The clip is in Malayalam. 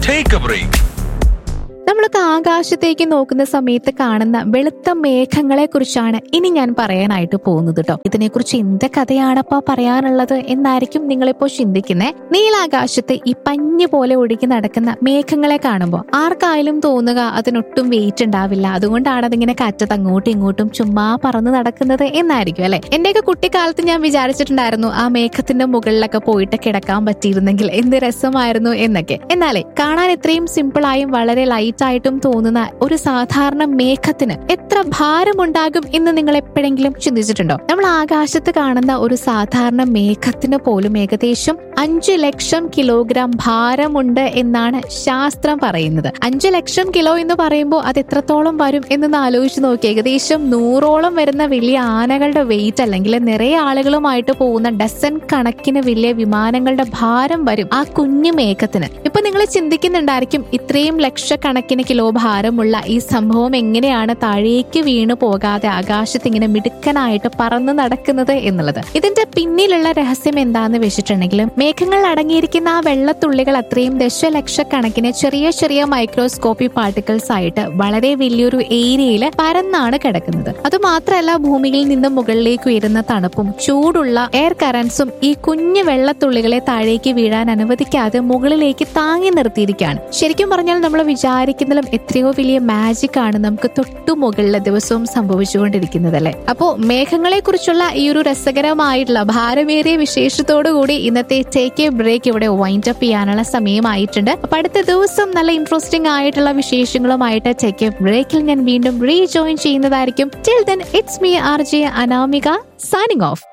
Take a break. നമ്മളൊക്കെ ആകാശത്തേക്ക് നോക്കുന്ന സമയത്ത് കാണുന്ന വെളുത്ത മേഘങ്ങളെ കുറിച്ചാണ് ഇനി ഞാൻ പറയാനായിട്ട് പോകുന്നത് കേട്ടോ ഇതിനെക്കുറിച്ച് എന്ത് കഥയാണപ്പാ പറയാനുള്ളത് എന്നായിരിക്കും നിങ്ങളിപ്പോ ചിന്തിക്കുന്നേ നീലാകാശത്ത് ഈ പഞ്ഞു പോലെ ഒഴുകി നടക്കുന്ന മേഘങ്ങളെ കാണുമ്പോൾ ആർക്കായാലും തോന്നുക അതിനൊട്ടും വെയിറ്റ് ഉണ്ടാവില്ല അതുകൊണ്ടാണ് അതിങ്ങനെ കാറ്റത്ത് അങ്ങോട്ടും ഇങ്ങോട്ടും ചുമ്മാ പറന്ന് നടക്കുന്നത് എന്നായിരിക്കും അല്ലെ എന്റെയൊക്കെ കുട്ടിക്കാലത്ത് ഞാൻ വിചാരിച്ചിട്ടുണ്ടായിരുന്നു ആ മേഘത്തിന്റെ മുകളിലൊക്കെ പോയിട്ട് കിടക്കാൻ പറ്റിയിരുന്നെങ്കിൽ എന്ത് രസമായിരുന്നു എന്നൊക്കെ എന്നാലേ കാണാൻ ഇത്രയും സിമ്പിളായും വളരെ ലൈറ്റ് ആയിട്ടും തോന്നുന്ന ഒരു സാധാരണ മേഘത്തിന് എത്ര ഭാരമുണ്ടാകും എന്ന് നിങ്ങൾ എപ്പോഴെങ്കിലും ചിന്തിച്ചിട്ടുണ്ടോ നമ്മൾ ആകാശത്ത് കാണുന്ന ഒരു സാധാരണ മേഘത്തിന് പോലും ഏകദേശം അഞ്ചു ലക്ഷം കിലോഗ്രാം ഭാരമുണ്ട് എന്നാണ് ശാസ്ത്രം പറയുന്നത് അഞ്ചു ലക്ഷം കിലോ എന്ന് പറയുമ്പോൾ അത് എത്രത്തോളം വരും എന്നൊന്ന് ആലോചിച്ച് നോക്കി ഏകദേശം നൂറോളം വരുന്ന വലിയ ആനകളുടെ വെയിറ്റ് അല്ലെങ്കിൽ നിറയെ ആളുകളുമായിട്ട് പോകുന്ന ഡസൻ കണക്കിന് വലിയ വിമാനങ്ങളുടെ ഭാരം വരും ആ കുഞ്ഞു മേഘത്തിന് ഇപ്പൊ നിങ്ങൾ ചിന്തിക്കുന്നുണ്ടായിരിക്കും ഇത്രയും ലക്ഷക്കണക്കിന് കിലോ ഭാരമുള്ള ഈ സംഭവം എങ്ങനെയാണ് താഴേക്ക് വീണു പോകാതെ ആകാശത്ത് ഇങ്ങനെ മിടുക്കനായിട്ട് പറന്നു നടക്കുന്നത് എന്നുള്ളത് ഇതിന്റെ പിന്നിലുള്ള രഹസ്യം എന്താന്ന് വെച്ചിട്ടുണ്ടെങ്കിൽ മേഘങ്ങളിൽ അടങ്ങിയിരിക്കുന്ന ആ വെള്ളത്തുള്ളികൾ അത്രയും ദശലക്ഷക്കണക്കിന് ചെറിയ ചെറിയ മൈക്രോസ്കോപ്പി പാർട്ടിക്കിൾസ് ആയിട്ട് വളരെ വലിയൊരു ഏരിയയിൽ പരന്നാണ് കിടക്കുന്നത് അതുമാത്രമല്ല ഭൂമിയിൽ നിന്ന് മുകളിലേക്ക് ഉയരുന്ന തണുപ്പും ചൂടുള്ള എയർ കറൻസും ഈ കുഞ്ഞു വെള്ളത്തുള്ളികളെ താഴേക്ക് വീഴാൻ അനുവദിക്കാതെ മുകളിലേക്ക് താങ്ങി നിർത്തിയിരിക്കുകയാണ് ശരിക്കും പറഞ്ഞാൽ നമ്മൾ വിചാരിക്കുന്നതിലും എത്രയോ വലിയ മാജിക് ആണ് നമുക്ക് തൊട്ടു മുകളിലെ ദിവസവും സംഭവിച്ചുകൊണ്ടിരിക്കുന്നത് അല്ലെ അപ്പോ മേഘങ്ങളെ കുറിച്ചുള്ള ഈ ഒരു രസകരമായിട്ടുള്ള ഭാരമേറിയ വിശേഷത്തോടു കൂടി ഇന്നത്തെ ടേക്ക് എ ബ്രേക്ക് ഇവിടെ വൈൻഡ് അപ്പ് ചെയ്യാനുള്ള സമയമായിട്ടുണ്ട് അപ്പൊ അടുത്ത ദിവസം നല്ല ഇൻട്രസ്റ്റിംഗ് ആയിട്ടുള്ള വിശേഷങ്ങളുമായിട്ട് ടേക്ക് എ ബ്രേക്കിൽ ഞാൻ വീണ്ടും റീജോയിൻ ചെയ്യുന്നതായിരിക്കും till then it's me R J Anamika signing of